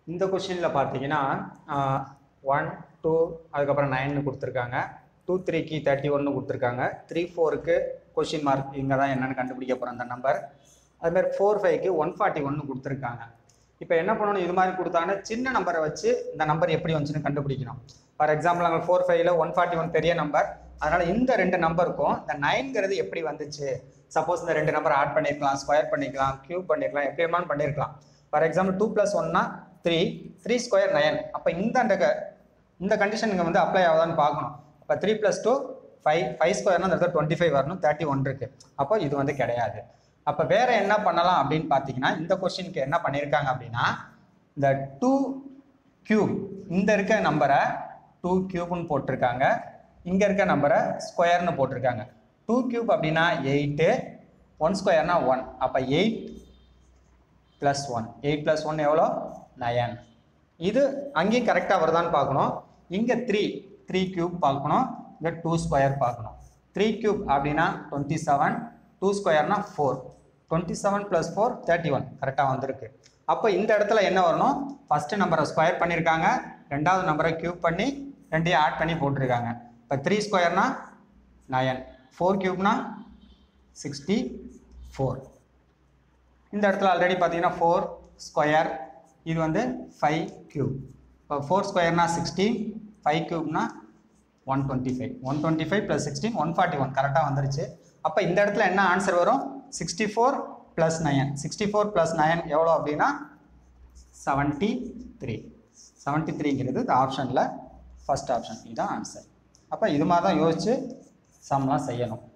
இந்த கொஷினில் பார்த்தீங்கன்னா ஒன் டூ அதுக்கப்புறம் நைன்னு கொடுத்துருக்காங்க டூ த்ரீக்கு தேர்ட்டி ஒன்று கொடுத்துருக்காங்க த்ரீ ஃபோருக்கு கொஷின் மார்க் இங்கே தான் என்னென்னு கண்டுபிடிக்க போகிறோம் அந்த நம்பர் அதுமாதிரி ஃபோர் ஃபைவ்க்கு ஒன் ஃபார்ட்டி ஒன்று கொடுத்துருக்காங்க இப்போ என்ன பண்ணணும் இது மாதிரி கொடுத்தாங்கன்னா சின்ன நம்பரை வச்சு இந்த நம்பர் எப்படி வந்துச்சுன்னு கண்டுபிடிக்கணும் ஃபார் எக்ஸாம்பிள் அங்கே ஃபோர் ஃபைவ்ல ஒன் ஃபார்ட்டி ஒன் பெரிய நம்பர் அதனால் இந்த ரெண்டு நம்பருக்கும் இந்த நைன்கிறது எப்படி வந்துச்சு சப்போஸ் இந்த ரெண்டு நம்பர் ஆட் பண்ணியிருக்கலாம் ஸ்கொயர் பண்ணிக்கலாம் கியூப் பண்ணியிருக்கலாம் எப்படி வேணாலும் பண்ணியிருக்கலாம் ஃபார் எக்ஸாம்பிள் டூ ப்ளஸ் ஒன்னா த்ரீ த்ரீ ஸ்கொயர் நயன் அப்போ இந்த அந்த க- இந்த கண்டிஷன் இங்கே வந்து அப்ளை ஆகுதான்னு பார்க்கணும் அப்போ three plus two five five ஸ்கொயர்னா இந்த இடத்துல டுவெண்ட்டி ஃபைவ் வரணும் தேர்ட்டி ஒன் இருக்குது அப்போ இது வந்து கிடையாது அப்போ வேற என்ன பண்ணலாம் அப்படின்னு பார்த்தீங்கன்னா இந்த கொஸ்டினுக்கு என்ன பண்ணியிருக்காங்க அப்படின்னா இந்த டூ கியூப் இந்த இருக்க நம்பரை டூ கியூப்னு போட்டிருக்காங்க இங்கே இருக்க நம்பரை ஸ்கொயர்னு போட்டிருக்காங்க டூ கியூப் அப்படின்னா எயிட்டு ஒன் ஸ்கொயர்னா ஒன் அப்போ eight plus one eight plus one எவ்வளோ நயன் இது அங்கேயும் கரெக்டாக வருதான்னு பார்க்கணும் இங்கே த்ரீ த்ரீ கியூப் பார்க்கணும் இங்கே டூ ஸ்கொயர் பார்க்கணும் த்ரீ கியூப் அப்படின்னா டுவெண்ட்டி செவன் டூ ஸ்கொயர்னா four twenty seven plus four thirty one கரெக்டாக வந்திருக்கு அப்போ இந்த இடத்துல என்ன வரணும் ஃபஸ்ட்டு நம்பரை ஸ்கொயர் பண்ணியிருக்காங்க ரெண்டாவது நம்பரை கியூப் பண்ணி ரெண்டையும் ஆட் பண்ணி போட்டிருக்காங்க இப்போ த்ரீ ஸ்கொயர்னா நயன் ஃபோர் கியூப்னா சிக்ஸ்டி ஃபோர் இந்த இடத்துல ஆல்ரெடி பார்த்தீங்கன்னா ஃபோர் ஸ்கொயர் இது வந்து ஃபைவ் கியூப் இப்போ ஃபோர் ஸ்கொயர்னா சிக்ஸ்டீன் ஃபைவ் கியூப்னா one twenty five one twenty five plus sixteen one forty one கரெக்டாக வந்துருச்சு அப்போ இந்த இடத்துல என்ன ஆன்சர் வரும் sixty four plus nine sixty four plus nine எவ்வளோ அப்படின்னா செவன்ட்டி த்ரீ செவன்ட்டி த்ரீங்கிறது இந்த ஆப்ஷனில் ஃபஸ்ட் ஆப்ஷன் இதுதான் ஆன்சர் அப்போ இது மாதிரி தான் யோசித்து சம்லாம் செய்யணும்